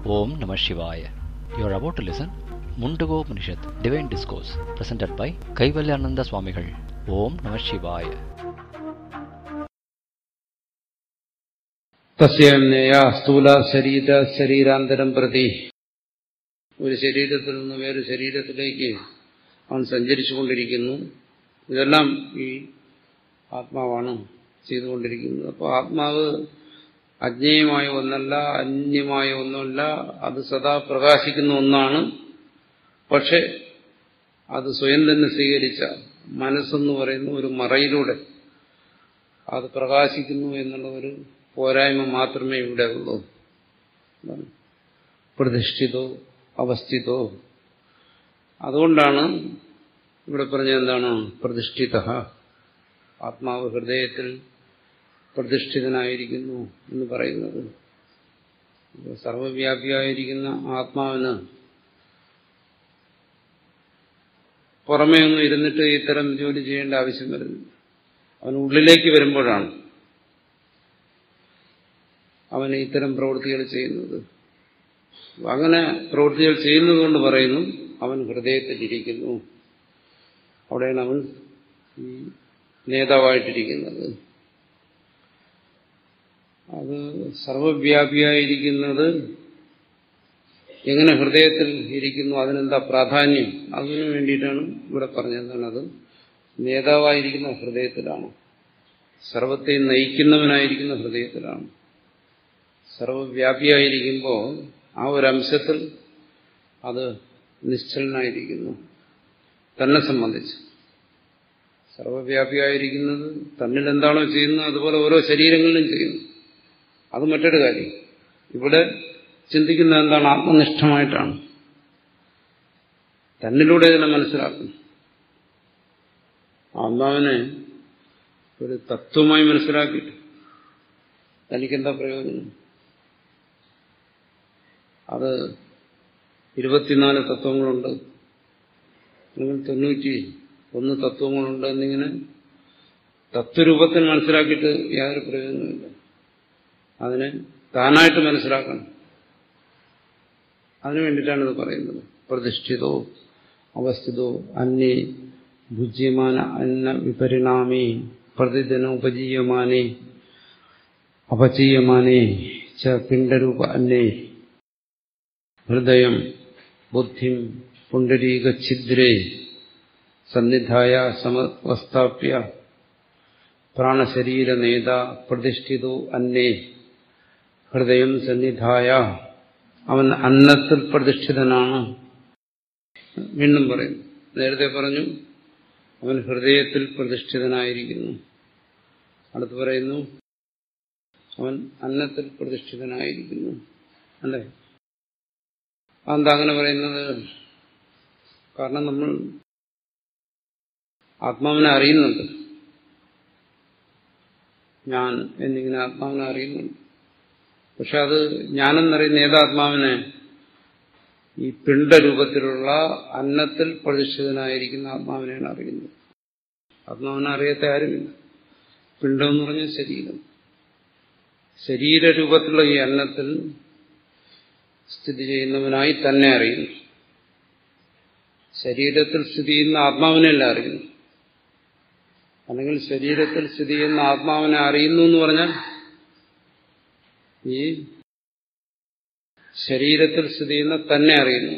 Om Namah Shivaya. You are about to listen Mundago Upanishad, Divine Discourse, presented by Kaivalyananda Swamigal. Om Namah Shivaya. തസ്യന്നയ സ്ഥൂല ശരീര ശരീരാന്തരം പ്രതി ഒരു ശരീരത്തിൽ നിന്ന് വേറെ ശരീരത്തിലേക്ക് അവൻ സഞ്ചരിച്ചു കൊണ്ടിരിക്കുന്നു ഇതെല്ലാം ഈ ആത്മാവാണ് ചെയ്തുകൊണ്ടിരിക്കുന്നത് അപ്പോൾ ആത്മാവ് അജ്ഞേയമായ ഒന്നല്ല അന്യമായ ഒന്നല്ല അത് സദാ പ്രകാശിക്കുന്ന ഒന്നാണ് പക്ഷെ അത് സ്വയം തന്നെ സ്വീകരിച്ച മനസ്സെന്ന് പറയുന്ന ഒരു മറയിലൂടെ അത് പ്രകാശിക്കുന്നു എന്നുള്ള ഒരു പോരായ്മ മാത്രമേ ഇവിടെ ഉള്ളൂ പ്രതിഷ്ഠിതോ അവസ്ഥിതോ അതുകൊണ്ടാണ് ഇവിടെ പറഞ്ഞ എന്താണ് പ്രതിഷ്ഠിത ആത്മാവ് ഹൃദയത്തിൽ പ്രതിഷ്ഠിതനായിരിക്കുന്നു എന്ന് പറയുന്നത് സർവവ്യാപിയായിരിക്കുന്ന ആത്മാവിന് പുറമേ ഒന്നും ഇരുന്നിട്ട് ഇത്തരം ജോലി ചെയ്യേണ്ട ആവശ്യം വരുന്നു അവൻ ഉള്ളിലേക്ക് വരുമ്പോഴാണ് അവന് ഇത്തരം പ്രവൃത്തികൾ ചെയ്യുന്നത് അങ്ങനെ പ്രവൃത്തികൾ ചെയ്യുന്നത് കൊണ്ട് പറയുന്നു അവൻ ഹൃദയത്തിലിരിക്കുന്നു അവിടെയാണ് അവൻ ഈ നേതാവായിട്ടിരിക്കുന്നത് അത് സർവവ്യാപിയായിരിക്കുന്നത് എങ്ങനെ ഹൃദയത്തിൽ ഇരിക്കുന്നു അതിനെന്താ പ്രാധാന്യം അതിനു വേണ്ടിയിട്ടാണ് ഇവിടെ പറഞ്ഞെന്താണ് അത് നേതാവായിരിക്കുന്ന ഹൃദയത്തിലാണ് സർവത്തെ നയിക്കുന്നവനായിരിക്കുന്ന ഹൃദയത്തിലാണ് സർവവ്യാപിയായിരിക്കുമ്പോൾ ആ ഒരു അംശത്തിൽ അത് നിശ്ചലനായിരിക്കുന്നു തന്നെ സംബന്ധിച്ച് സർവവ്യാപിയായിരിക്കുന്നത് തന്നിൽ എന്താണോ ചെയ്യുന്നത് അതുപോലെ ഓരോ ശരീരങ്ങളിലും ചെയ്യുന്നു അത് മറ്റൊരു കാര്യം ഇവിടെ ചിന്തിക്കുന്നത് എന്താണ് ആത്മനിഷ്ഠമായിട്ടാണ് തന്നിലൂടെ ഇതിനെ മനസ്സിലാക്കുന്നു ആത്മാവിനെ ഒരു തത്വമായി മനസ്സിലാക്കിയിട്ട് തനിക്കെന്താ പ്രയോജനം അത് ഇരുപത്തിനാല് തത്വങ്ങളുണ്ട് അല്ലെങ്കിൽ തൊണ്ണൂറ്റി ഒന്ന് തത്വങ്ങളുണ്ട് എന്നിങ്ങനെ തത്വരൂപത്തിൽ മനസ്സിലാക്കിയിട്ട് യാതൊരു പ്രയോജനമില്ല അതിനെ താനായിട്ട് മനസ്സിലാക്കണം അതിനു വേണ്ടിയിട്ടാണ് ഇത് പറയുന്നത് പ്രതിഷ്ഠിതോ അവസ്ഥിതോ അന്യേ ഭുജ്യമാന അന്ന വിപരിണാമേ പ്രതിദിന ഉപജീയമാനേ അപചീയമാനേ ച പിണ്ടരൂപ അന്നേ ഹൃദയം ബുദ്ധിം പുണ്ടരീകഛിദ്രേ സന്നിധായ സമവസ്ഥാപ്യ പ്രാണശരീര നേത പ്രതിഷ്ഠിതോ അന്നേ ഹൃദയം സന്നിധായ അവൻ അന്നത്തിൽ പ്രതിഷ്ഠിതനാണ് വീണ്ടും പറയും നേരത്തെ പറഞ്ഞു അവൻ ഹൃദയത്തിൽ പ്രതിഷ്ഠിതനായിരിക്കുന്നു അടുത്ത് പറയുന്നു അവൻ അന്നത്തിൽ പ്രതിഷ്ഠിതനായിരിക്കുന്നു അല്ലേ അതെന്താ അങ്ങനെ പറയുന്നത് കാരണം നമ്മൾ ആത്മാവിനെ അറിയുന്നുണ്ട് ഞാൻ എന്നിങ്ങനെ ആത്മാവിനെ അറിയുന്നുണ്ട് പക്ഷെ അത് ഞാനെന്നറിയുന്ന ഏതാത്മാവിനെ ഈ പിണ്ടരൂപത്തിലുള്ള അന്നത്തിൽ പ്രതിഷ്ഠിതനായിരിക്കുന്ന ആത്മാവിനെയാണ് അറിയുന്നത് ആത്മാവിനെ അറിയാത്ത ആരുമില്ല പിണ്ടം എന്ന് പറഞ്ഞ ശരീരം ശരീരരൂപത്തിലുള്ള ഈ അന്നത്തിൽ സ്ഥിതി ചെയ്യുന്നവനായി തന്നെ അറിയുന്നു ശരീരത്തിൽ സ്ഥിതി ചെയ്യുന്ന ആത്മാവിനെയല്ല അറിയുന്നു അല്ലെങ്കിൽ ശരീരത്തിൽ സ്ഥിതി ചെയ്യുന്ന ആത്മാവിനെ അറിയുന്നു എന്ന് പറഞ്ഞാൽ ഈ ശരീരത്തിൽ സ്ഥിതി ചെയ്യുന്ന തന്നെ അറിയുന്നു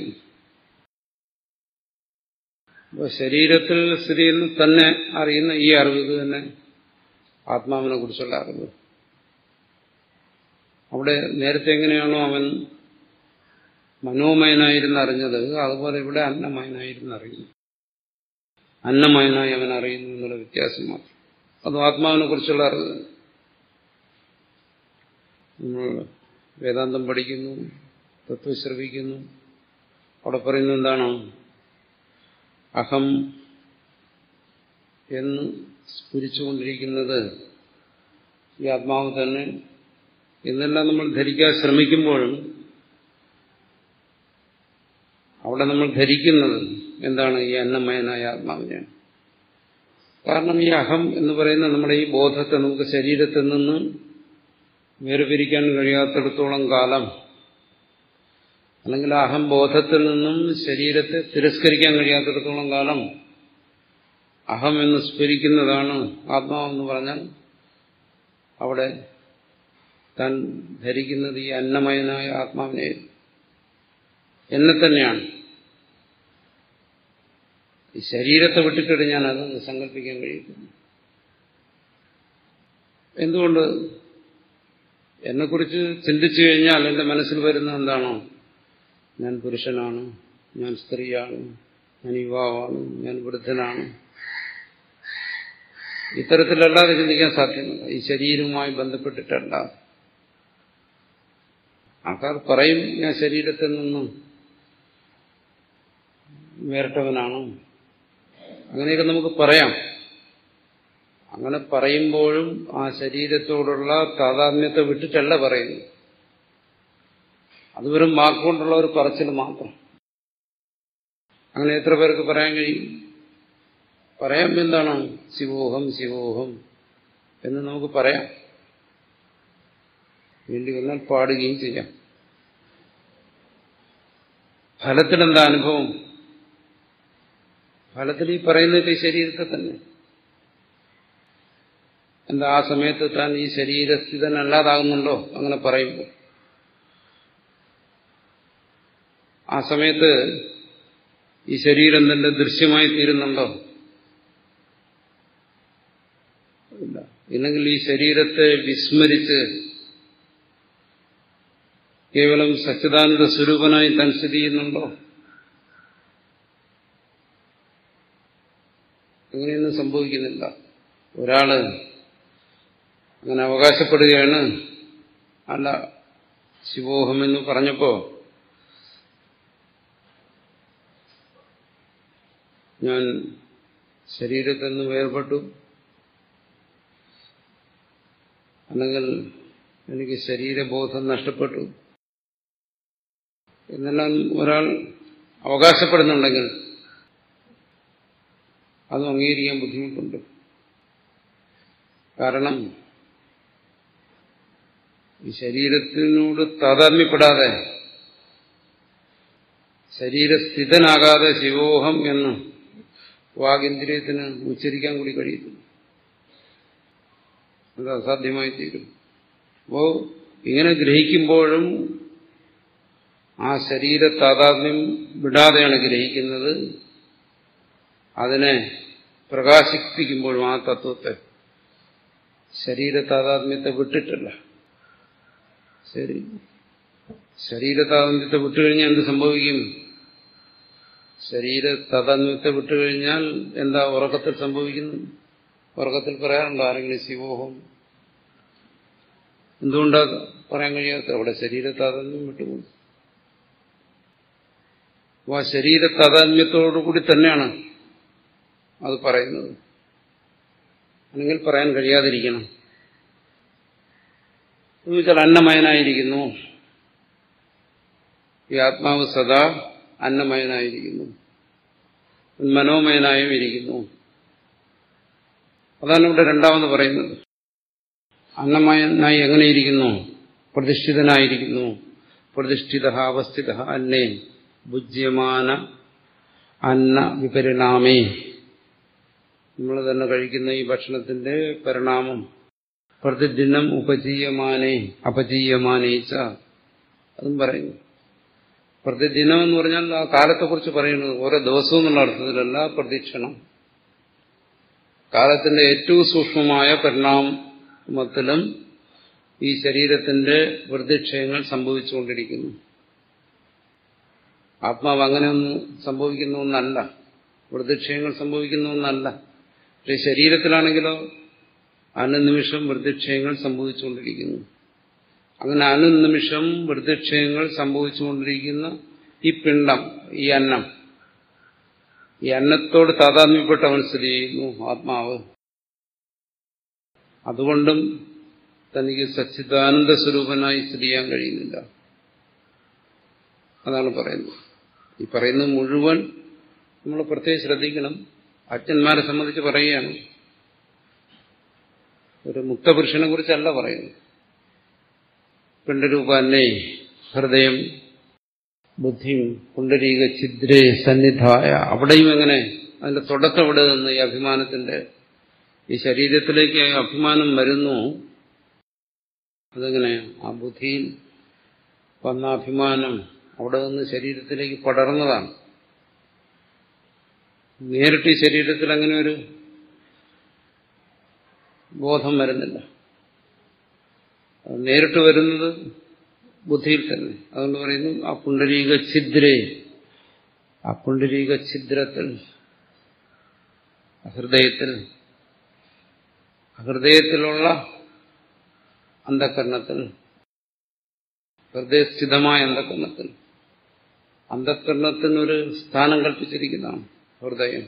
അപ്പോൾ ശരീരത്തിൽ സ്ഥിതി ചെയ്യുന്ന തന്നെ അറിയുന്ന ഈ അറിവ് ഇത് തന്നെ ആത്മാവിനെ കുറിച്ചുള്ള അറിവ് അവിടെ നേരത്തെ എങ്ങനെയാണോ അവൻ മനോമയനായിരുന്ന് അറിഞ്ഞത് അതുപോലെ ഇവിടെ അന്നമയനായിരുന്ന് അറിയുന്നു അന്നമയനായി അവൻ അറിയുന്നു എന്നുള്ള വ്യത്യാസം മാത്രം അത് ആത്മാവിനെ കുറിച്ചുള്ള അറിവ് നമ്മൾ വേദാന്തം പഠിക്കുന്നു തത്വം ശ്രവിക്കുന്നു അവിടെ പറയുന്നത് എന്താണ് അഹം എന്ന് സ്ഫുരിച്ചുകൊണ്ടിരിക്കുന്നത് ഈ ആത്മാവ് തന്നെ എന്നെല്ലാം നമ്മൾ ധരിക്കാൻ ശ്രമിക്കുമ്പോഴും അവിടെ നമ്മൾ ധരിക്കുന്നത് എന്താണ് ഈ അന്നമയനായ ആത്മാവിനെയാണ് കാരണം ഈ അഹം എന്ന് പറയുന്ന നമ്മുടെ ഈ ബോധത്തെ നമുക്ക് ശരീരത്തിൽ നിന്ന് വേർപിരിക്കാൻ കഴിയാത്തിടത്തോളം കാലം അല്ലെങ്കിൽ അഹംബോധത്തിൽ നിന്നും ശരീരത്തെ തിരസ്കരിക്കാൻ കഴിയാത്തിടത്തോളം കാലം അഹം എന്ന് സ്ഫരിക്കുന്നതാണ് ആത്മാവെന്ന് പറഞ്ഞാൽ അവിടെ താൻ ധരിക്കുന്നത് ഈ അന്നമയനായ ആത്മാവിനെ എന്നെ തന്നെയാണ് ഈ ശരീരത്തെ വിട്ടിട്ട് ഞാൻ അതൊന്ന് സങ്കല്പിക്കാൻ കഴിയുന്നു എന്തുകൊണ്ട് എന്നെക്കുറിച്ച് ചിന്തിച്ചു കഴിഞ്ഞാൽ എൻ്റെ മനസ്സിൽ വരുന്ന എന്താണോ ഞാൻ പുരുഷനാണ് ഞാൻ സ്ത്രീയാണ് ഞാൻ യുവാവാണ് ഞാൻ വൃദ്ധനാണ് ഇത്തരത്തിലല്ലാതെ ചിന്തിക്കാൻ സാധ്യമല്ല ഈ ശരീരവുമായി ബന്ധപ്പെട്ടിട്ടല്ല ആൾക്കാർ പറയും ഞാൻ ശരീരത്തിൽ നിന്നും വേറിട്ടവനാണ് അങ്ങനെയൊക്കെ നമുക്ക് പറയാം അങ്ങനെ പറയുമ്പോഴും ആ ശരീരത്തോടുള്ള താതാത്മ്യത്തെ വിട്ടിട്ടല്ല പറയുന്നു അത് വെറും വാക്കുകൊണ്ടുള്ള ഒരു പറച്ചിൽ മാത്രം അങ്ങനെ എത്ര പേർക്ക് പറയാൻ കഴിയും പറയാം എന്താണ് ശിവോഹം ശിവോഹം എന്ന് നമുക്ക് പറയാം വേണ്ടി വന്നാൽ പാടുകയും ചെയ്യാം ഫലത്തിലെന്താ അനുഭവം ഫലത്തിൽ ഈ പറയുന്നത് ഈ ശരീരത്തെ തന്നെ എന്താ ആ സമയത്ത് താൻ ഈ ശരീരസ്ഥിതനല്ലാതാകുന്നുണ്ടോ അങ്ങനെ പറയുമ്പോൾ ആ സമയത്ത് ഈ ശരീരം തന്നെ ദൃശ്യമായി തീരുന്നുണ്ടോ ഇല്ല ഇല്ലെങ്കിൽ ഈ ശരീരത്തെ വിസ്മരിച്ച് കേവലം സച്ചിദാനന്ദ സ്വരൂപനായി താൻ സ്ഥിതി ചെയ്യുന്നുണ്ടോ അങ്ങനെയൊന്നും സംഭവിക്കുന്നില്ല ഒരാള് അങ്ങനെ അവകാശപ്പെടുകയാണ് അല്ല ശിവോഹമെന്ന് പറഞ്ഞപ്പോ ഞാൻ ശരീരത്തിൽ നിന്ന് വേർപെട്ടു അല്ലെങ്കിൽ എനിക്ക് ശരീരബോധം നഷ്ടപ്പെട്ടു എന്നെല്ലാം ഒരാൾ അവകാശപ്പെടുന്നുണ്ടെങ്കിൽ അതും അംഗീകരിക്കാൻ ബുദ്ധിമുട്ടുണ്ട് കാരണം ഈ ശരീരത്തിനോട് താതാത്മ്യപ്പെടാതെ ശരീരസ്ഥിതനാകാതെ ശിവോഹം എന്ന് വാഗേന്ദ്രിയത്തിന് ഉച്ചരിക്കാൻ കൂടി കഴിയുന്നു അത് അസാധ്യമായി തീരും അപ്പോ ഇങ്ങനെ ഗ്രഹിക്കുമ്പോഴും ആ ശരീര താതാത്മ്യം വിടാതെയാണ് ഗ്രഹിക്കുന്നത് അതിനെ പ്രകാശിപ്പിക്കുമ്പോഴും ആ തത്വത്തെ ശരീര താതാത്മ്യത്തെ വിട്ടിട്ടില്ല ശരി ശരീര താതാത്മ്യത്തെ വിട്ടുകഴിഞ്ഞാൽ എന്ത് സംഭവിക്കും ശരീര താതാത്മ്യത്തെ വിട്ടുകഴിഞ്ഞാൽ എന്താ ഉറക്കത്തിൽ സംഭവിക്കുന്നു ഉറക്കത്തിൽ പറയാറുണ്ടോ ആരെങ്കിലും ശിവോഹം എന്തുകൊണ്ടാ പറയാൻ കഴിയാത്ത അവിടെ ശരീര താതാത്മ്യം വിട്ടുപോകും അപ്പോൾ ആ ശരീര താതാത്മ്യത്തോടുകൂടി തന്നെയാണ് അത് പറയുന്നത് അല്ലെങ്കിൽ പറയാൻ കഴിയാതിരിക്കണം എന്ന് വെച്ചാൽ അന്നമയനായിരിക്കുന്നു ഈ ആത്മാവ് സദാ അന്നമയനായിരിക്കുന്നു മനോമയനായും ഇരിക്കുന്നു അതാണ് ഇവിടെ രണ്ടാമത് പറയുന്നത് അന്നമയനായി എങ്ങനെയിരിക്കുന്നു പ്രതിഷ്ഠിതനായിരിക്കുന്നു പ്രതിഷ്ഠിത അവസ്ഥിത അന്നേ ഭുജ്യമാന അന്ന വിപരിണാമേ നമ്മൾ തന്നെ കഴിക്കുന്ന ഈ ഭക്ഷണത്തിന്റെ പരിണാമം പ്രതിദിനം ഉപജീയമാനേ അപജീയമാനേച്ച അതും പറയുന്നു പ്രതിദിനം എന്ന് പറഞ്ഞാൽ ആ കാലത്തെക്കുറിച്ച് പറയുന്നത് ഓരോ ദിവസവും എന്നുള്ള അർത്ഥത്തിലല്ല പ്രതീക്ഷണം കാലത്തിന്റെ ഏറ്റവും സൂക്ഷ്മമായ പരിണാമത്തിലും ഈ ശരീരത്തിന്റെ വൃദ്ധിക്ഷയങ്ങൾ സംഭവിച്ചുകൊണ്ടിരിക്കുന്നു ആത്മാവ് അങ്ങനെയൊന്നും സംഭവിക്കുന്ന ഒന്നല്ല വൃദ്ധിക്ഷയങ്ങൾ സംഭവിക്കുന്ന ഒന്നല്ല പക്ഷെ ശരീരത്തിലാണെങ്കിലോ അനുനിമിഷം വൃദ്ധിക്ഷയങ്ങൾ സംഭവിച്ചുകൊണ്ടിരിക്കുന്നു അങ്ങനെ അനുനിമിഷം വൃദ്ധിക്ഷയങ്ങൾ സംഭവിച്ചുകൊണ്ടിരിക്കുന്ന ഈ പിണ്ഡം ഈ അന്നം ഈ അന്നത്തോട് താതാത്മ്യപ്പെട്ട് അവൻ സ്ഥിതി ചെയ്യുന്നു ആത്മാവ് അതുകൊണ്ടും തനിക്ക് സച്ചിദാനന്ദ സ്വരൂപനായി സ്ഥിതി ചെയ്യാൻ കഴിയുന്നില്ല അതാണ് പറയുന്നത് ഈ പറയുന്നത് മുഴുവൻ നമ്മൾ പ്രത്യേകം ശ്രദ്ധിക്കണം അച്ഛന്മാരെ സംബന്ധിച്ച് പറയുകയാണ് ഒരു മുക്തപുരുഷനെ കുറിച്ചല്ല പറയുന്നത് പിണ്ടരൂപാന്നെ ഹൃദയം ബുദ്ധിയും പുണ്ടരീക ഛിദ്രേ സന്നിധായ അവിടെയും എങ്ങനെ അതിന്റെ തുടക്കം ഇവിടെ നിന്ന് ഈ അഭിമാനത്തിന്റെ ഈ ശരീരത്തിലേക്ക് അഭിമാനം വരുന്നു അതെങ്ങനെ ആ ബുദ്ധിയിൽ വന്ന അഭിമാനം അവിടെ നിന്ന് ശരീരത്തിലേക്ക് പടർന്നതാണ് നേരിട്ട് ഈ ശരീരത്തിൽ അങ്ങനെ ഒരു ബോധം വരുന്നില്ല അത് നേരിട്ട് വരുന്നത് ബുദ്ധിയിൽ തന്നെ അതുകൊണ്ട് പറയുന്നു ആ പുണ്ടരീക ഛിദ്രേ ആ പുണ്ടരീക ഛിദ്രത്തിൽ ഹൃദയത്തിൽ ഹൃദയത്തിലുള്ള അന്ധകരണത്തിൽ ഹൃദയസ്ഥിതമായ അന്ധകരണത്തിൽ അന്ധകരണത്തിനൊരു സ്ഥാനം കൽപ്പിച്ചിരിക്കുന്നതാണ് ഹൃദയം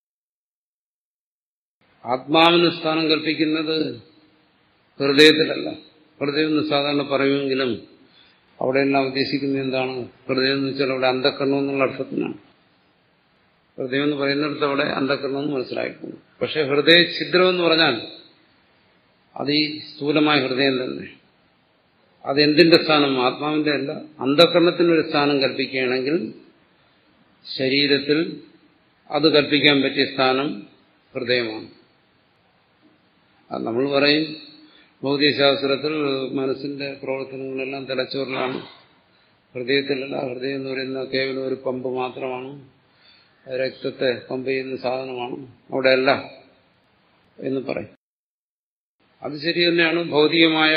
ആത്മാവിന് സ്ഥാനം കൽപ്പിക്കുന്നത് ഹൃദയത്തിലല്ല ഹൃദയം എന്ന് സാധാരണ പറയുമെങ്കിലും അവിടെയെല്ലാം ഉദ്ദേശിക്കുന്നത് എന്താണ് ഹൃദയം എന്ന് വെച്ചാൽ അവിടെ അന്ധക്കരണം എന്നുള്ള അർത്ഥത്തിനാണ് ഹൃദയം എന്ന് പറയുന്നിടത്ത് അവിടെ അന്ധക്കരണം എന്ന് മനസ്സിലാക്കുന്നു പക്ഷെ ഹൃദയ ഛിദ്രം എന്ന് പറഞ്ഞാൽ അത് ഈ സ്ഥൂലമായ ഹൃദയം തന്നെ അതെന്തിന്റെ സ്ഥാനം ആത്മാവിന്റെ അല്ല അന്ധകരണത്തിനൊരു സ്ഥാനം കൽപ്പിക്കുകയാണെങ്കിൽ ശരീരത്തിൽ അത് കൽപ്പിക്കാൻ പറ്റിയ സ്ഥാനം ഹൃദയമാണ് അത് നമ്മൾ പറയും ഭൗതികശാസ്ത്രത്തിൽ മനസ്സിന്റെ പ്രവർത്തനങ്ങളെല്ലാം തലച്ചോറിലാണ് ഹൃദയത്തിലല്ല ഹൃദയം എന്ന് പറയുന്ന കേവലം ഒരു പമ്പ് മാത്രമാണ് രക്തത്തെ പമ്പ് ചെയ്യുന്ന സാധനമാണ് അവിടെയല്ല എന്ന് പറയും അത് ശരി തന്നെയാണ് ഭൗതികമായ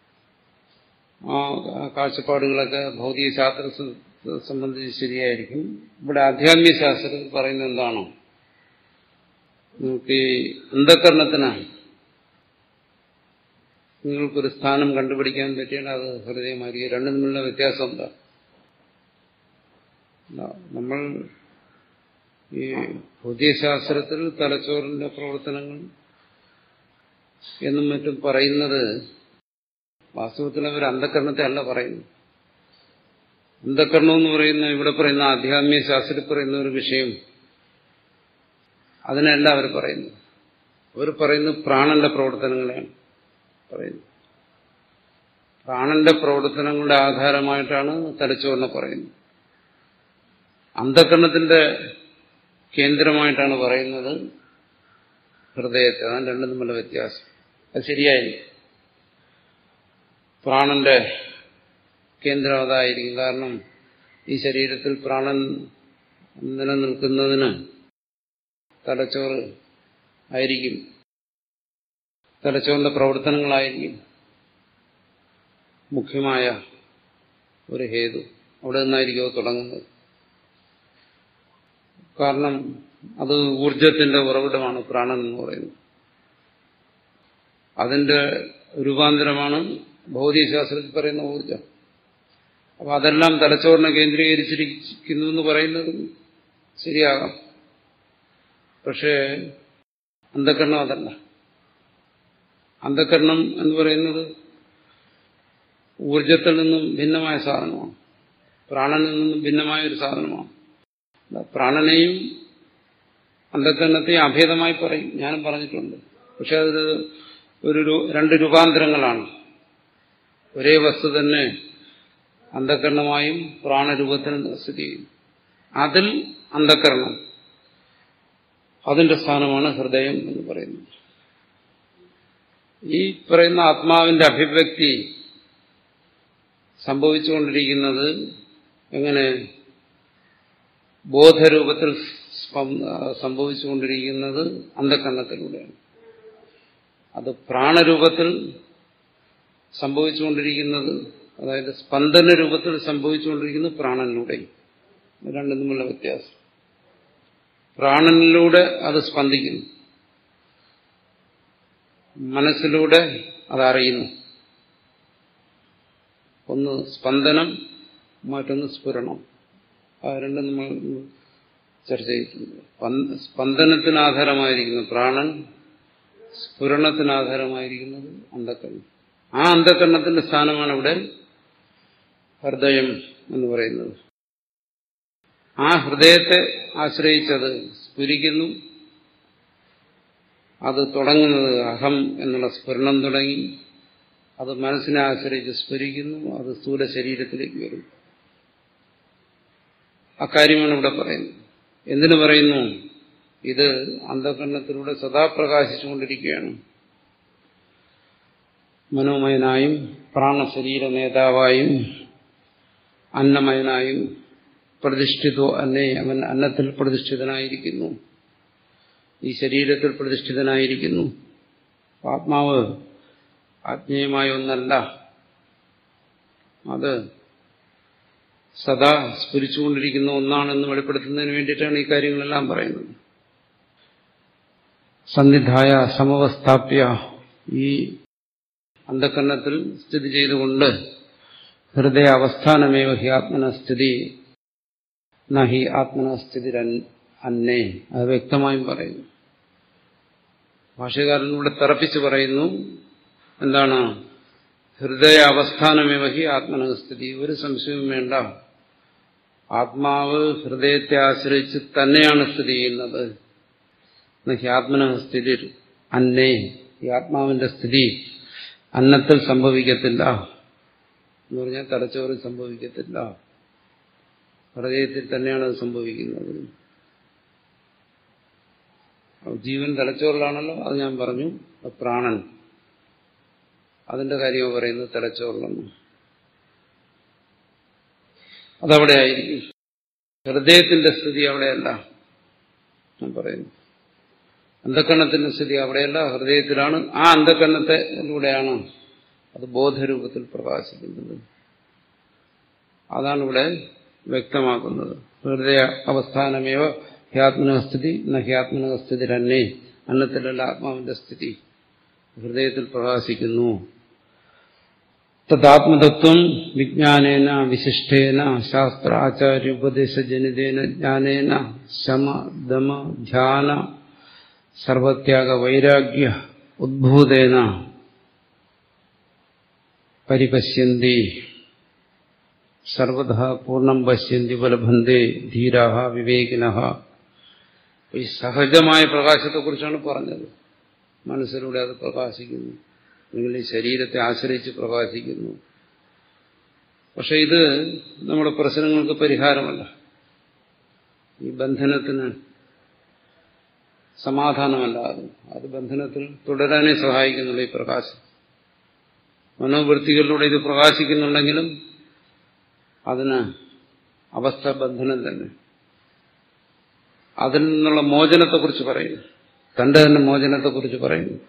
ആ കാഴ്ചപ്പാടുകളൊക്കെ ഭൗതിക ശാസ്ത്രത്തെ സംബന്ധിച്ച് ശരിയായിരിക്കും ഇവിടെ ആധ്യാത്മിക ശാസ്ത്രത്തിൽ പറയുന്നത് എന്താണോ നമുക്ക് ഈ അന്ധകരണത്തിനാണ് നിങ്ങൾക്കൊരു സ്ഥാനം കണ്ടുപിടിക്കാൻ പറ്റിയാൽ അത് ഹൃദയമായിരിക്കും രണ്ടും തമ്മിലുള്ള വ്യത്യാസം എന്താ നമ്മൾ ഈ ഭൗതികശാസ്ത്രത്തിൽ തലച്ചോറിന്റെ പ്രവർത്തനങ്ങൾ എന്നും മറ്റും പറയുന്നത് വാസ്തവത്തിൽ അവർ അന്ധകരണത്തെ അല്ല പറയുന്നു അന്ധകരണം എന്ന് പറയുന്ന ഇവിടെ പറയുന്ന ആധ്യാത്മിക ശാസ്ത്രത്തിൽ പറയുന്ന ഒരു വിഷയം അതിനല്ല അവർ പറയുന്നത് അവർ പറയുന്നത് പ്രാണന്റെ പ്രവർത്തനങ്ങളെയാണ് പറയുന്നത് പ്രാണന്റെ പ്രവർത്തനങ്ങളുടെ ആധാരമായിട്ടാണ് തലച്ചോറിനെ പറയുന്നത് അന്ധകരണത്തിന്റെ കേന്ദ്രമായിട്ടാണ് പറയുന്നത് ഹൃദയത്തെ അതാണ് രണ്ടും തമ്മിലുള്ള വ്യത്യാസം അത് ശരിയായി പ്രാണന്റെ കേന്ദ്രം അതായിരിക്കും കാരണം ഈ ശരീരത്തിൽ പ്രാണൻ നിലനിൽക്കുന്നതിന് തലച്ചോറ് ആയിരിക്കും തലച്ചോറിന്റെ പ്രവർത്തനങ്ങളായിരിക്കും മുഖ്യമായ ഒരു ഹേതു അവിടെ നിന്നായിരിക്കും അത് തുടങ്ങുന്നത് കാരണം അത് ഊർജത്തിന്റെ ഉറവിടമാണ് പ്രാണൻ എന്ന് പറയുന്നത് അതിന്റെ രൂപാന്തരമാണ് ഭൗതികശാസ്ത്രത്തിൽ പറയുന്ന ഊർജം അപ്പൊ അതെല്ലാം തലച്ചോറിനെ കേന്ദ്രീകരിച്ചിരിക്കുന്നു എന്ന് പറയുന്നത് ശരിയാകാം പക്ഷേ അന്ധകരണം അതല്ല അന്ധകരണം എന്ന് പറയുന്നത് ഊർജത്തിൽ നിന്നും ഭിന്നമായ സാധനമാണ് പ്രാണനിൽ നിന്നും ഭിന്നമായ ഒരു സാധനമാണ് പ്രാണനെയും അന്ധകരണത്തെയും അഭേദമായി പറയും ഞാനും പറഞ്ഞിട്ടുണ്ട് പക്ഷെ അത് ഒരു രണ്ട് രൂപാന്തരങ്ങളാണ് ഒരേ വസ്തു തന്നെ അന്ധകരണമായും പ്രാണരൂപത്തിനും സ്ഥിതി ചെയ്യും അതിൽ അന്ധകരണം അതിന്റെ സ്ഥാനമാണ് ഹൃദയം എന്ന് പറയുന്നത് ഈ പറയുന്ന ആത്മാവിന്റെ അഭിവ്യക്തി സംഭവിച്ചുകൊണ്ടിരിക്കുന്നത് എങ്ങനെ ബോധരൂപത്തിൽ സംഭവിച്ചുകൊണ്ടിരിക്കുന്നത് അന്ധകരണത്തിലൂടെയാണ് അത് പ്രാണരൂപത്തിൽ സംഭവിച്ചുകൊണ്ടിരിക്കുന്നത് അതായത് സ്പന്ദന രൂപത്തിൽ സംഭവിച്ചുകൊണ്ടിരിക്കുന്നത് പ്രാണനിലൂടെയും രണ്ടും തമ്മിലുള്ള വ്യത്യാസം പ്രാണനിലൂടെ അത് സ്പന്ദിക്കുന്നു മനസ്സിലൂടെ അതറിയുന്നു ഒന്ന് സ്പന്ദനം മറ്റൊന്ന് സ്ഫുരണം ആ രണ്ടും നമ്മൾ ചർച്ച ചെയ്തിട്ടുണ്ട് സ്പന്ദനത്തിന് ആധാരമായിരിക്കുന്നു പ്രാണൻ സ്ഫുരണത്തിന് ആധാരമായിരിക്കുന്നത് അന്ധക്കരണം ആ അന്ധകരണത്തിന്റെ സ്ഥാനമാണ് ഇവിടെ ഹൃദയം എന്ന് പറയുന്നത് ആ ഹൃദയത്തെ ആശ്രയിച്ചത് സ്ഫുരിക്കുന്നു അത് തുടങ്ങുന്നത് അഹം എന്നുള്ള സ്ഫുരണം തുടങ്ങി അത് മനസ്സിനെ ആശ്രയിച്ച് സ്ഫുരിക്കുന്നു അത് സ്ഥൂല ശരീരത്തിലേക്ക് വരും അക്കാര്യമാണ് ഇവിടെ പറയുന്നത് എന്തിനു പറയുന്നു ഇത് അന്ധകരണത്തിലൂടെ സദാ പ്രകാശിച്ചുകൊണ്ടിരിക്കുകയാണ് മനോമയനായും പ്രാണശരീര നേതാവായും അന്നമയനായും പ്രതിഷ്ഠിതോ അന്നേ അവൻ അന്നത്തിൽ പ്രതിഷ്ഠിതനായിരിക്കുന്നു ഈ ശരീരത്തിൽ പ്രതിഷ്ഠിതനായിരിക്കുന്നു ആത്മാവ് ആത്മീയമായ ഒന്നല്ല അത് സദാ സ്ഫുരിച്ചുകൊണ്ടിരിക്കുന്ന ഒന്നാണെന്ന് വെളിപ്പെടുത്തുന്നതിന് വേണ്ടിയിട്ടാണ് ഈ കാര്യങ്ങളെല്ലാം പറയുന്നത് സന്നിധായ സമവസ്ഥാപ്യ ഈ അന്ധകരണത്തിൽ സ്ഥിതി ചെയ്തുകൊണ്ട് ഹൃദയ അവസ്ഥാനമേവ ഹി ആത്മനസ്ഥിതി നഹി ആത്മനസ്ഥിതി അന്നേ അത് വ്യക്തമായും പറയുന്നു ഭാഷകാരനൂടെ തറപ്പിച്ച് പറയുന്നു എന്താണ് ഹൃദയ അവസ്ഥാനമേവ ഹി ആത്മനസ്ഥിതി ഒരു സംശയവും വേണ്ട ആത്മാവ് ഹൃദയത്തെ ആശ്രയിച്ച് തന്നെയാണ് സ്ഥിതി ചെയ്യുന്നത് നഹി ആത്മനസ്ഥിതി അന്നേ ഈ ആത്മാവിന്റെ സ്ഥിതി അന്നത്തിൽ സംഭവിക്കത്തില്ല എന്ന് പറഞ്ഞാൽ തലച്ചോറിൽ സംഭവിക്കത്തില്ല ഹൃദയത്തിൽ തന്നെയാണ് അത് സംഭവിക്കുന്നത് ജീവൻ തലച്ചോറിലാണല്ലോ അത് ഞാൻ പറഞ്ഞു പ്രാണൻ അതിന്റെ കാര്യമാണ് പറയുന്നത് തലച്ചോറിലെന്ന് അതവിടെ ആയിരിക്കും ഹൃദയത്തിന്റെ സ്ഥിതി അവിടെയല്ല ഞാൻ പറയുന്നു അന്ധക്കരണത്തിന്റെ സ്ഥിതി അവിടെയല്ല ഹൃദയത്തിലാണ് ആ അന്ധക്കരണത്തിലൂടെയാണ് അത് ബോധരൂപത്തിൽ പ്രകാശിക്കുന്നത് അതാണ് ഇവിടെ വ്യക്തമാക്കുന്നത് ഹൃദയ അവസ്ഥാനമേവ ഹ്യാത്മനസ്ഥിതി നഹ്യാത്മനസ്ഥിതി തന്നെ അന്നത്തിലല്ല ആത്മാവിന്റെ സ്ഥിതി ഹൃദയത്തിൽ പ്രകാശിക്കുന്നു തദാത്മതത്വം വിജ്ഞാനേന വിശിഷ്ടേന ശാസ്ത്ര ആചാര്യ ഉപദേശജനിതേന ജ്ഞാനേന ശമ ദമ ധ്യാന സർവത്യാഗ വൈരാഗ്യ ഉദ്ഭൂതേന പരിപശ്യന്തി സർവത പൂർണ്ണം പശ്യന്തി ഉപലഭന്തേ ധീരാഹ വിവേകിന ഈ സഹജമായ പ്രകാശത്തെക്കുറിച്ചാണ് പറഞ്ഞത് മനസ്സിലൂടെ അത് പ്രകാശിക്കുന്നു അല്ലെങ്കിൽ ഈ ശരീരത്തെ ആശ്രയിച്ച് പ്രകാശിക്കുന്നു പക്ഷെ ഇത് നമ്മുടെ പ്രശ്നങ്ങൾക്ക് പരിഹാരമല്ല ഈ ബന്ധനത്തിന് സമാധാനമല്ല അത് അത് ബന്ധനത്തിൽ തുടരാനേ സഹായിക്കുന്നുള്ളൂ ഈ പ്രകാശം മനോവൃത്തികളിലൂടെ ഇത് പ്രകാശിക്കുന്നുണ്ടെങ്കിലും അതിന് അവസ്ഥ ബന്ധനം തന്നെ അതിൽ നിന്നുള്ള മോചനത്തെക്കുറിച്ച് പറയുന്നു തന്റെ തന്നെ മോചനത്തെക്കുറിച്ച് പറയുന്നു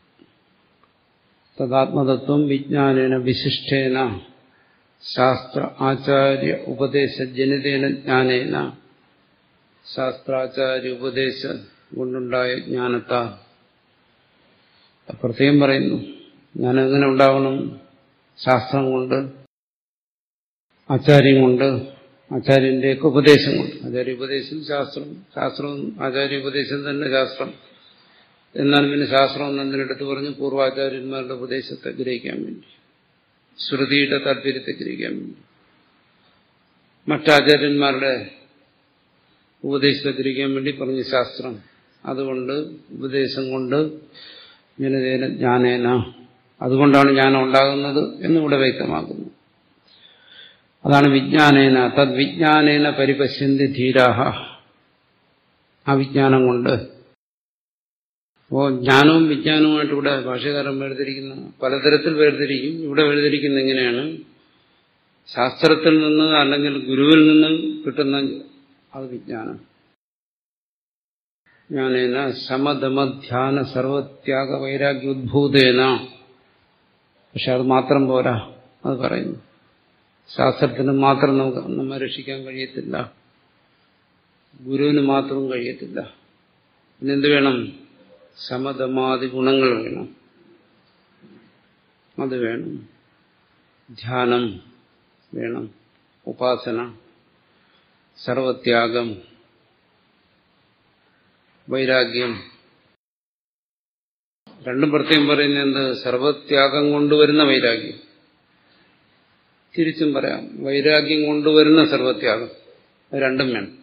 തദാത്മതത്വം വിജ്ഞാനേന വിശിഷ്ടേന ശാസ്ത്ര ആചാര്യ ഉപദേശ ജനിതേന ജ്ഞാനേന ശാസ്ത്രാചാര്യ ഉപദേശ കൊണ്ടുണ്ടായ ജ്ഞാനത്താ പ്രത്യേകം പറയുന്നു ഞാൻ എങ്ങനെ ഉണ്ടാവണം ശാസ്ത്രം കൊണ്ട് ആചാര്യം കൊണ്ട് ആചാര്യന്റെയൊക്കെ ഉപദേശം കൊണ്ട് ആചാര്യ ഉപദേശം ശാസ്ത്രം ശാസ്ത്രവും ആചാര്യ ഉപദേശം തന്നെ ശാസ്ത്രം എന്നാൽ പിന്നെ ശാസ്ത്രം എന്നതിനെടുത്ത് പറഞ്ഞ് പൂർവാചാര്യന്മാരുടെ ഉപദേശത്തെ ഗ്രഹിക്കാൻ വേണ്ടി ശ്രുതിയുടെ താല്പര്യത്തെ ഗ്രഹിക്കാൻ വേണ്ടി മറ്റാചാര്യന്മാരുടെ ഉപദേശത്തെ ഗ്രഹിക്കാൻ വേണ്ടി പറഞ്ഞ ശാസ്ത്രം അതുകൊണ്ട് ഉപദേശം കൊണ്ട് ജനതേന ജ്ഞാനേന അതുകൊണ്ടാണ് ജ്ഞാനം ഉണ്ടാകുന്നത് എന്നിവിടെ വ്യക്തമാക്കുന്നു അതാണ് വിജ്ഞാനേന തദ് വിജ്ഞാനേന പരിപശ്യന്തി ധീരാഹ ആ വിജ്ഞാനം കൊണ്ട് അപ്പോ ജ്ഞാനവും വിജ്ഞാനവുമായിട്ട് ഇവിടെ ഭാഷകാരൻ വേർതിരിക്കുന്ന പലതരത്തിൽ വേർതിരിക്കും ഇവിടെ വേർതിരിക്കുന്ന എങ്ങനെയാണ് ശാസ്ത്രത്തിൽ നിന്ന് അല്ലെങ്കിൽ ഗുരുവിൽ നിന്ന് കിട്ടുന്ന അത് വിജ്ഞാനം ജ്ഞാനേന ശമദമധ്യാന സർവത്യാഗ വൈരാഗ്യ ഉദ്ഭൂതേന പക്ഷെ അത് മാത്രം പോരാ അത് പറയുന്നു ശാസ്ത്രത്തിന് മാത്രം നമുക്ക് നമ്മെ രക്ഷിക്കാൻ കഴിയത്തില്ല ഗുരുവിന് മാത്രം കഴിയത്തില്ല പിന്നെന്ത് വേണം ശമതമാതി ഗുണങ്ങൾ വേണം അത് വേണം ധ്യാനം വേണം ഉപാസന സർവത്യാഗം വൈരാഗ്യം രണ്ടും പ്രത്യേകം പറയുന്നത് എന്ത് സർവത്യാഗം കൊണ്ടുവരുന്ന വൈരാഗ്യം തിരിച്ചും പറയാം വൈരാഗ്യം കൊണ്ടുവരുന്ന സർവത്യാഗം രണ്ടും വേണം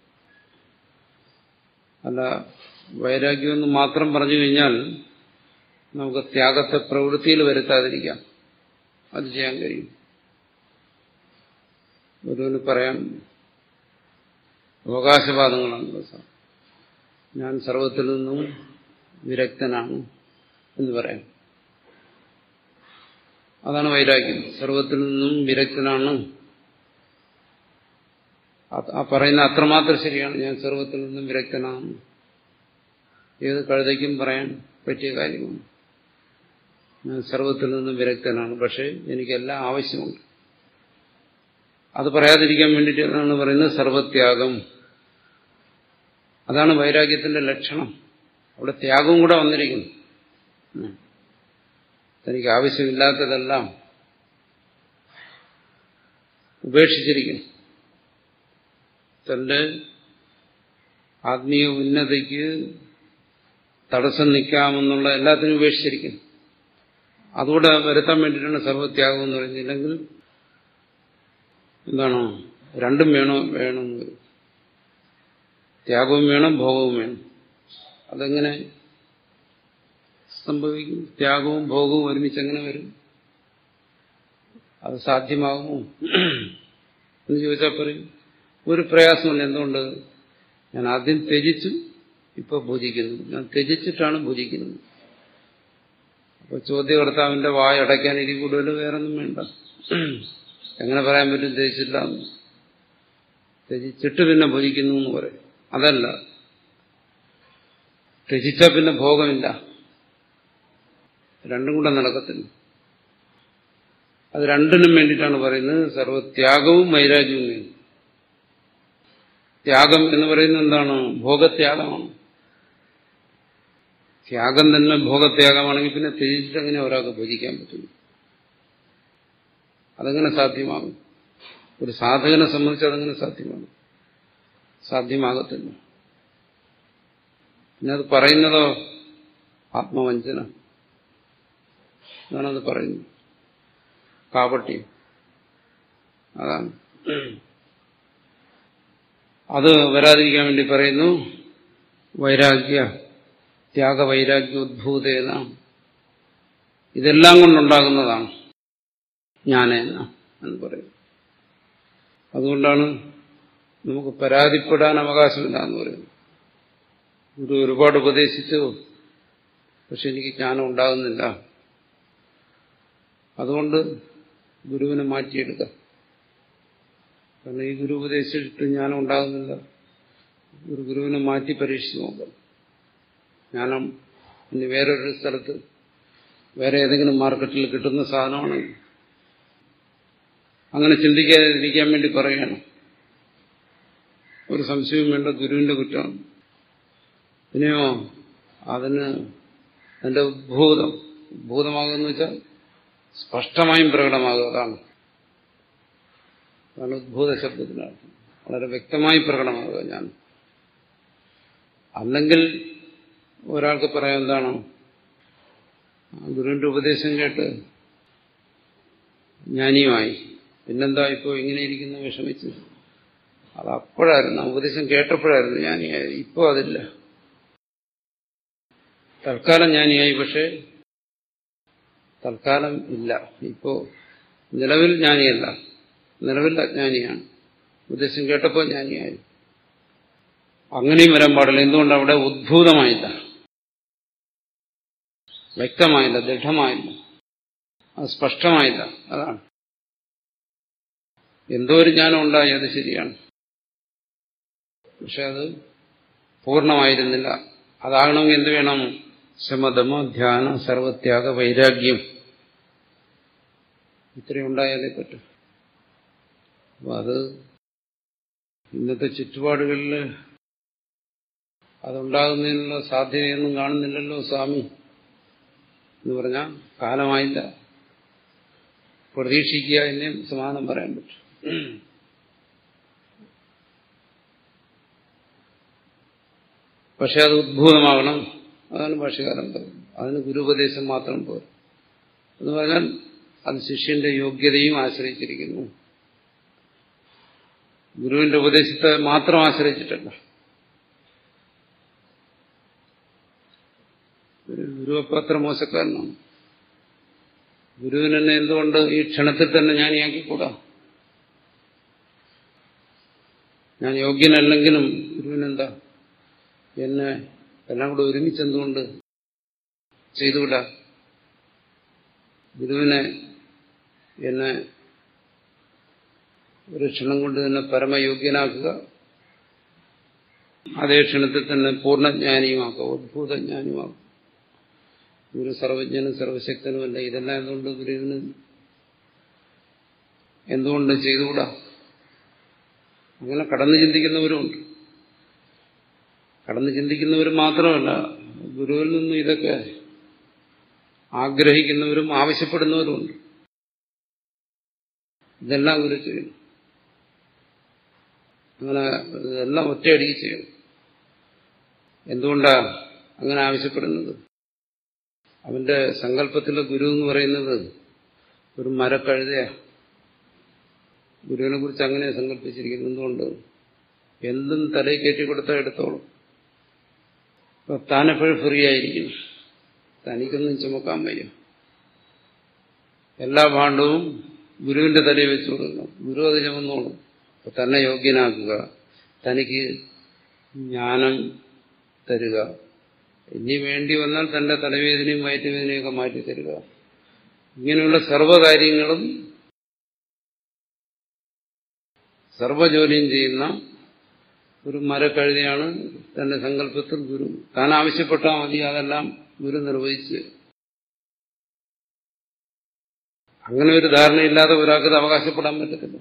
അല്ല വൈരാഗ്യം എന്ന് മാത്രം പറഞ്ഞു കഴിഞ്ഞാൽ നമുക്ക് ത്യാഗത്തെ പ്രവൃത്തിയിൽ വരുത്താതിരിക്കാം അത് ചെയ്യാൻ കഴിയും ഗുരുവിന് പറയാം അവകാശവാദങ്ങളാണ് ഞാൻ സർവത്തിൽ നിന്നും വിരക്തനാണ് എന്ന് പറയാം അതാണ് വൈരാഗ്യം സർവത്തിൽ നിന്നും വിരക്തനാണ് ആ പറയുന്ന അത്രമാത്രം ശരിയാണ് ഞാൻ സർവത്തിൽ നിന്നും വിരക്തനാണ് ഏത് കഴുതയ്ക്കും പറയാൻ പറ്റിയ കാര്യമാണ് ഞാൻ സർവത്തിൽ നിന്നും വിരക്തനാണ് പക്ഷേ എനിക്കെല്ലാം ആവശ്യമുണ്ട് അത് പറയാതിരിക്കാൻ വേണ്ടിയിട്ടാണ് പറയുന്നത് സർവത്യാഗം അതാണ് വൈരാഗ്യത്തിന്റെ ലക്ഷണം അവിടെ ത്യാഗവും കൂടെ വന്നിരിക്കുന്നു തനിക്ക് ആവശ്യമില്ലാത്തതെല്ലാം ഉപേക്ഷിച്ചിരിക്കുന്നു തന്റെ ആത്മീയ ഉന്നതിക്ക് തടസ്സം നിൽക്കാമെന്നുള്ള എല്ലാത്തിനും ഉപേക്ഷിച്ചിരിക്കുന്നു അതുകൂടെ വരുത്താൻ വേണ്ടിയിട്ടാണ് സർവത്യാഗം എന്ന് പറയുന്നില്ലെങ്കിൽ എന്താണോ രണ്ടും വേണോ വേണമെന്ന് വരും ത്യാഗവും വേണം ഭോഗവും വേണം അതെങ്ങനെ സംഭവിക്കും ത്യാഗവും ഭോഗവും ഒരുമിച്ച് എങ്ങനെ വരും അത് സാധ്യമാകുമോ എന്ന് ചോദിച്ചാൽ പറയും ഒരു പ്രയാസമില്ല എന്തുകൊണ്ട് ഞാൻ ആദ്യം ത്യജിച്ചു ഇപ്പൊ ഭുജിക്കുന്നു ഞാൻ ത്യജിച്ചിട്ടാണ് ഭുജിക്കുന്നത് അപ്പൊ ചോദ്യകർത്താവിന്റെ വായ അടയ്ക്കാൻ ഇനി കൂടുതൽ വേറൊന്നും വേണ്ട എങ്ങനെ പറയാൻ പറ്റും ത്യജിച്ചില്ല ത്യജിച്ചിട്ട് പിന്നെ ഭുജിക്കുന്നു എന്ന് പറയും അതല്ല ത്യജിച്ച പിന്നെ ഭോഗമില്ല രണ്ടും കൂടെ നടക്കത്തില്ല അത് രണ്ടിനും വേണ്ടിയിട്ടാണ് പറയുന്നത് സർവത്യാഗവും വൈരാഗ്യവും വേണം ത്യാഗം എന്ന് പറയുന്നത് എന്താണ് ഭോഗത്യാഗമാണ് ത്യാഗം തന്നെ ഭോഗത്യാഗമാണെങ്കിൽ പിന്നെ ത്യജിച്ചിട്ട് എങ്ങനെ ഒരാൾക്ക് ഭജിക്കാൻ പറ്റുന്നു അതെങ്ങനെ സാധ്യമാകും ഒരു സാധകനെ സംബന്ധിച്ച് അതെങ്ങനെ സാധ്യമാകും സാധ്യമാകത്തില്ല പിന്നെ അത് പറയുന്നതോ ആത്മവഞ്ചന അതാണത് പറയുന്നത് കാപട്യം അതാണ് അത് വരാതിരിക്കാൻ വേണ്ടി പറയുന്നു വൈരാഗ്യ ത്യാഗവൈരാഗ്യ ഉദ്ഭൂതേന ഇതെല്ലാം കൊണ്ടുണ്ടാകുന്നതാണ് ജ്ഞാനേന എന്ന് പറയും അതുകൊണ്ടാണ് നമുക്ക് പരാതിപ്പെടാൻ അവകാശമില്ല എന്ന് പറയുന്നത് ഗുരു ഒരുപാട് ഉപദേശിച്ചു പക്ഷെ എനിക്ക് ജ്ഞാനം ഉണ്ടാകുന്നില്ല അതുകൊണ്ട് ഗുരുവിനെ മാറ്റിയെടുക്കാം കാരണം ഈ ഗുരു ഉപദേശിച്ചിട്ട് ജ്ഞാനം ഉണ്ടാകുന്നില്ല ഒരു ഗുരുവിനെ മാറ്റി പരീക്ഷിച്ച് നോക്കാം ജ്ഞാനം ഇനി വേറൊരു സ്ഥലത്ത് വേറെ ഏതെങ്കിലും മാർക്കറ്റിൽ കിട്ടുന്ന സാധനമാണ് അങ്ങനെ ചിന്തിക്കാതിരിക്കാൻ വേണ്ടി പറയുകയാണ് ഒരു സംശയവും വേണ്ട ഗുരുവിന്റെ കുറ്റമാണ് പിന്നെയോ അതിന് അതിന്റെ ഉദ്ഭൂതം ഉദ്ഭൂതമാകുമെന്ന് വെച്ചാൽ സ്പഷ്ടമായും പ്രകടമാകുക അതാണ് അതാണ് ഉദ്ഭൂത ശബ്ദത്തിനർത്ഥം വളരെ വ്യക്തമായി പ്രകടമാകുക ഞാൻ അല്ലെങ്കിൽ ഒരാൾക്ക് പറയാം എന്താണ് ഗുരുവിന്റെ ഉപദേശം കേട്ട് ജ്ഞാനിയുമായി പിന്നെന്താ ഇപ്പോൾ ഇങ്ങനെ ഇരിക്കുന്ന വിഷമിച്ച് അത് അപ്പോഴായിരുന്നു ഉപദേശം കേട്ടപ്പോഴായിരുന്നു ജ്ഞാനിയായി ഇപ്പോൾ അതില്ല തൽക്കാലം ജ്ഞാനിയായി പക്ഷേ തൽക്കാലം ഇല്ല ഇപ്പോ നിലവിൽ ജ്ഞാനിയല്ല നിലവിൽ അജ്ഞാനിയാണ് ഉപദേശം കേട്ടപ്പോൾ ജ്ഞാനിയായി അങ്ങനെയും വരാൻ പാടില്ല എന്തുകൊണ്ട് അവിടെ ഉദ്ഭൂതമായില്ല വ്യക്തമായില്ല ദൃഢമായില്ല അത് സ്പഷ്ടമായില്ല അതാണ് എന്തോ ഒരു ജ്ഞാനം ഉണ്ടായി അത് ശരിയാണ് പക്ഷെ അത് പൂർണ്ണമായിരുന്നില്ല അതാകണമെങ്കിൽ എന്ത് വേണം ശമതമ ധ്യാന സർവത്യാഗ വൈരാഗ്യം ഇത്രയും ഉണ്ടായാലേ പറ്റും അപ്പൊ അത് ഇന്നത്തെ ചുറ്റുപാടുകളിൽ അതുണ്ടാകുന്നതിനുള്ള സാധ്യതയൊന്നും കാണുന്നില്ലല്ലോ സ്വാമി എന്ന് പറഞ്ഞാൽ കാലമായില്ല പ്രതീക്ഷിക്കുക എന്നേ സമാധാനം പറയാൻ പറ്റും പക്ഷെ അത് ഉദ്ഭൂതമാകണം അതാണ് ഭാഷകാരൻ പറയുന്നത് അതിന് ഗുരുപദേശം മാത്രം പോരും എന്ന് പറഞ്ഞാൽ അത് ശിഷ്യന്റെ യോഗ്യതയും ആശ്രയിച്ചിരിക്കുന്നു ഗുരുവിന്റെ ഉപദേശത്തെ മാത്രം ആശ്രയിച്ചിട്ടല്ല ഗുരു അപ്പം അത്ര മോശക്കാരനാണ് ഗുരുവിനെന്നെ എന്തുകൊണ്ട് ഈ ക്ഷണത്തിൽ തന്നെ ജ്ഞാനിയാക്കിക്കൂടാ ഞാൻ യോഗ്യനല്ലെങ്കിലും ഗുരുവിനെന്താ എന്നെ എല്ലാം കൂടെ ഒരുമിച്ചെന്തുകൊണ്ട് ചെയ്തുകൂടാ ഗുരുവിനെ എന്നെ ഒരു ക്ഷണം കൊണ്ട് തന്നെ പരമയോഗ്യനാക്കുക അതേ ക്ഷണത്തിൽ തന്നെ പൂർണ്ണജ്ഞാനിയുമാക്കുക ഉദ്ഭൂതജ്ഞാനിയുമാക്കുക ഗുരു സർവജ്ഞനും സർവശക്തനുമല്ല ഇതെല്ലാം എന്തുകൊണ്ട് ഗുരുവിന് എന്തുകൊണ്ട് ചെയ്തുകൂടാ അങ്ങനെ കടന്നു ചിന്തിക്കുന്നവരുമുണ്ട് കടന്നു ചിന്തിക്കുന്നവർ മാത്രമല്ല ഗുരുവിൽ നിന്ന് ഇതൊക്കെ ആഗ്രഹിക്കുന്നവരും ആവശ്യപ്പെടുന്നവരുമുണ്ട് ഇതെല്ലാം ഗുരു ചെയ്യുന്നു അങ്ങനെ ഇതെല്ലാം ഒറ്റയടിക്ക് ചെയ്യണം എന്തുകൊണ്ടാ അങ്ങനെ ആവശ്യപ്പെടുന്നത് അവന്റെ സങ്കല്പത്തിലെ ഗുരു എന്ന് പറയുന്നത് ഒരു മരക്കഴുതയാ ഗുരുവിനെ കുറിച്ച് അങ്ങനെ സങ്കല്പിച്ചിരിക്കുന്നത് എന്തുകൊണ്ട് എന്തും തലയിൽ കയറ്റി കൊടുത്താൽ എടുത്തോളും അപ്പൊ താനെപ്പോഴും ഫ്രീ ആയിരിക്കും തനിക്കൊന്നും ചുമക്കാൻ വയ്യ എല്ലാ ഭാണ്ഡവും ഗുരുവിന്റെ തലയിൽ വെച്ചു കൊടുക്കണം ഗുരു അത് ചുമന്നോളും അപ്പൊ തന്നെ യോഗ്യനാക്കുക തനിക്ക് ജ്ഞാനം തരിക ഇനി വേണ്ടി വന്നാൽ തന്റെ തലവേദനയും വയറ്റുവേദനയൊക്കെ മാറ്റി തരിക ഇങ്ങനെയുള്ള സർവ്വകാര്യങ്ങളും സർവ്വജോലിയും ചെയ്യുന്ന ഒരു മരക്കഴുതയാണ് തന്റെ സങ്കല്പത്തിൽ ഗുരു താൻ ആവശ്യപ്പെട്ടാൽ മതി അതെല്ലാം ഗുരു നിർവഹിച്ച് അങ്ങനെ ഒരു ധാരണയില്ലാതെ ഒരാൾക്ക് ഇത് അവകാശപ്പെടാൻ പറ്റത്തില്ല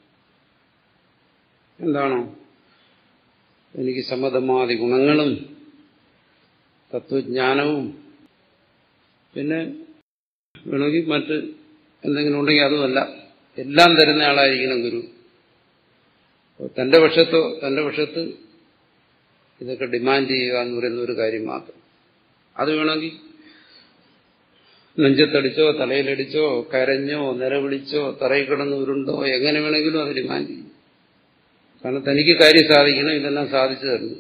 എന്താണോ എനിക്ക് സമ്മതമാതി ഗുണങ്ങളും തത്വജ്ഞാനവും പിന്നെ വേണമെങ്കിൽ മറ്റ് എന്തെങ്കിലും ഉണ്ടെങ്കിൽ അതുമല്ല എല്ലാം തരുന്ന ആളായിരിക്കണം ഗുരു തന്റെ പക്ഷത്തോ തന്റെ പക്ഷത്ത് ഇതൊക്കെ ഡിമാൻഡ് ചെയ്യുക എന്ന് പറയുന്ന ഒരു കാര്യം മാത്രം അത് വേണമെങ്കിൽ നെഞ്ചത്തടിച്ചോ തലയിലടിച്ചോ കരഞ്ഞോ നിലവിളിച്ചോ തറയിൽ കിടന്ന് ഉരുണ്ടോ എങ്ങനെ വേണമെങ്കിലും അത് ഡിമാൻഡ് ചെയ്യും കാരണം തനിക്ക് കാര്യം സാധിക്കണം ഇതെല്ലാം സാധിച്ചു തരുന്നു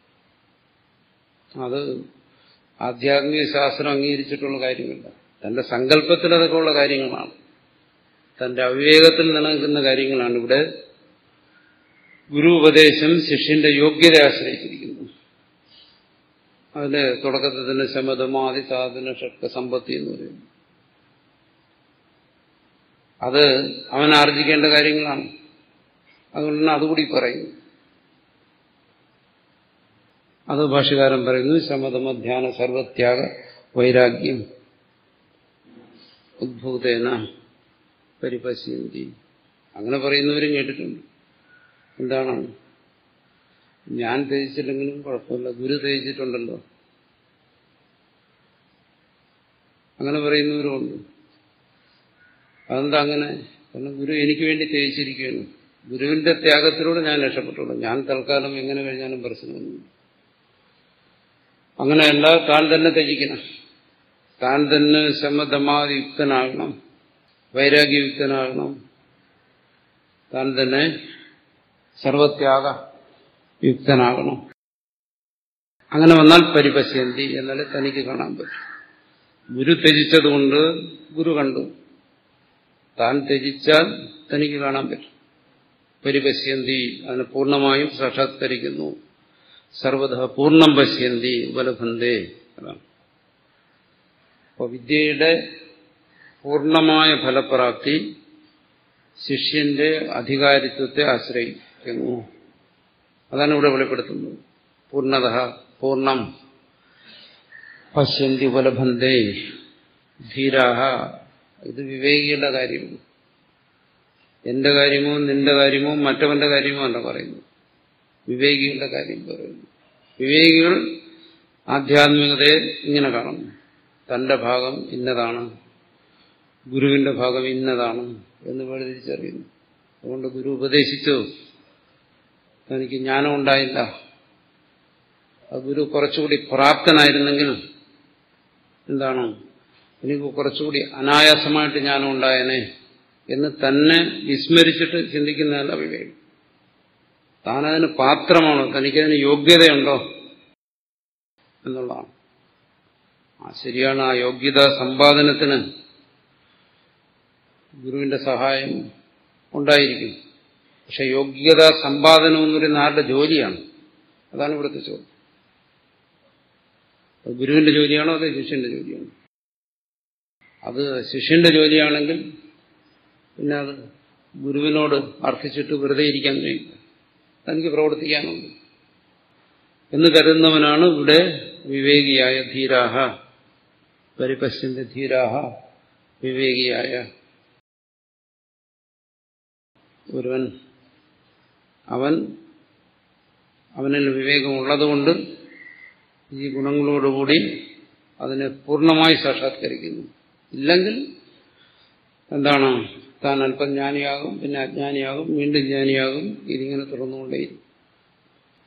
അത് ആധ്യാത്മിക ശാസ്ത്രം അംഗീകരിച്ചിട്ടുള്ള കാര്യമല്ല തന്റെ സങ്കല്പത്തിൽ അതൊക്കെ ഉള്ള കാര്യങ്ങളാണ് തന്റെ അവിവേകത്തിൽ നിലനിൽക്കുന്ന കാര്യങ്ങളാണ് ഇവിടെ ഗുരു ഉപദേശം ശിഷ്യന്റെ യോഗ്യത ആശ്രയിച്ചിരിക്കുന്നു അതിന്റെ തുടക്കത്തിൽ തന്നെ ശമതമാതി സാധന ഷട്ക സമ്പത്തി എന്ന് പറയുന്നു അത് അവൻ ആർജിക്കേണ്ട കാര്യങ്ങളാണ് അതുകൊണ്ട് തന്നെ അതുകൂടി പറയുന്നു അത് ഭാഷകാരൻ പറയുന്നു ശമതമ ധ്യാന സർവത്യാഗ വൈരാഗ്യം ഉദ്ഭൂതേന പരിപശ്യന്തി അങ്ങനെ പറയുന്നവരും കേട്ടിട്ടുണ്ട് എന്താണ് ഞാൻ ത്യജിച്ചില്ലെങ്കിലും കുഴപ്പമില്ല ഗുരു ത്യജിച്ചിട്ടുണ്ടല്ലോ അങ്ങനെ പറയുന്നവരുമുണ്ട് അതെന്താ അങ്ങനെ കാരണം ഗുരു എനിക്ക് വേണ്ടി ത്യജിച്ചിരിക്കുകയാണ് ഗുരുവിന്റെ ത്യാഗത്തിലൂടെ ഞാൻ രക്ഷപ്പെട്ടുള്ളൂ ഞാൻ തൽക്കാലം എങ്ങനെ കഴിഞ്ഞാലും പ്രശ്നമൊന്നും അങ്ങനെയല്ല താൻ തന്നെ ത്യജിക്കണം താൻ തന്നെ ശമതമായുക്തനാകണം വൈരാഗ്യയുക്തനാകണം താൻ തന്നെ സർവത്യാഗ യുക്തനാകണം അങ്ങനെ വന്നാൽ പരിപശ്യന്തി എന്നാലേ തനിക്ക് കാണാൻ പറ്റും ഗുരു ത്യജിച്ചതുകൊണ്ട് ഗുരു കണ്ടു താൻ ത്യജിച്ചാൽ തനിക്ക് കാണാൻ പറ്റും പരിപശ്യന്തി അതിനെ പൂർണ്ണമായും സാക്ഷാത്കരിക്കുന്നു സർവത പൂർണ്ണം പശ്യന്തി ഉപലഭന്തേ അതാണ് അപ്പോൾ വിദ്യയുടെ പൂർണ്ണമായ ഫലപ്രാപ്തി ശിഷ്യന്റെ അധികാരിത്വത്തെ ആശ്രയിക്കുന്നു അതാണ് ഇവിടെ വെളിപ്പെടുത്തുന്നത് പൂർണ്ണത പൂർണ്ണം പശ്യന്തി ഉപലഭന്തേ ധീരാഹ ഇത് വിവേകികളുടെ കാര്യമാണ് എന്റെ കാര്യമോ നിന്റെ കാര്യമോ മറ്റവന്റെ കാര്യമോ അല്ല പറയുന്നു വിവേകികളുടെ കാര്യം പറയുന്നു വിവേകികൾ ആധ്യാത്മികതയെ ഇങ്ങനെ കാണുന്നു തന്റെ ഭാഗം ഇന്നതാണ് ഗുരുവിന്റെ ഭാഗം ഇന്നതാണ് എന്ന് വേർതിരിച്ചറിയുന്നു അതുകൊണ്ട് ഗുരു ഉപദേശിച്ചു തനിക്ക് ജ്ഞാനം ഉണ്ടായില്ല ആ ഗുരു കുറച്ചുകൂടി പ്രാപ്തനായിരുന്നെങ്കിൽ എന്താണ് എനിക്ക് കുറച്ചുകൂടി അനായാസമായിട്ട് ജ്ഞാനം ഉണ്ടായനെ എന്ന് തന്നെ വിസ്മരിച്ചിട്ട് ചിന്തിക്കുന്നതല്ല വിവേകം താനതിന് പാത്രമാണോ തനിക്കതിന് യോഗ്യതയുണ്ടോ എന്നുള്ളതാണ് ആ ശരിയാണ് ആ യോഗ്യത സമ്പാദനത്തിന് ഗുരുവിന്റെ സഹായം ഉണ്ടായിരിക്കും പക്ഷെ യോഗ്യത സമ്പാദനം എന്ന് പറയുന്ന ആരുടെ ജോലിയാണ് അതാണ് ഇവിടുത്തെ ചോദ്യം അത് ഗുരുവിന്റെ ജോലിയാണോ അതോ ശിഷ്യന്റെ ജോലിയാണോ അത് ശിഷ്യന്റെ ജോലിയാണെങ്കിൽ പിന്നെ അത് ഗുരുവിനോട് അർപ്പിച്ചിട്ട് വെറുതെ ഇരിക്കാൻ കഴിയില്ല തനിക്ക് പ്രവർത്തിക്കാനുണ്ട് എന്ന് കരുതുന്നവനാണ് ഇവിടെ വിവേകിയായ ധീരാഹ പരിപശ്ചിന്റെ ധീരാഹ വിവേകിയായ ഒരുവൻ അവൻ അവനിൽ വിവേകമുള്ളതുകൊണ്ട് ഈ ഗുണങ്ങളോടുകൂടി അതിനെ പൂർണ്ണമായി സാക്ഷാത്കരിക്കുന്നു ഇല്ലെങ്കിൽ എന്താണ് താൻ അല്പം ജ്ഞാനിയാകും പിന്നെ അജ്ഞാനിയാകും വീണ്ടും ജ്ഞാനിയാകും ഇതിങ്ങനെ തുറന്നുകൊണ്ടേയിരിക്കും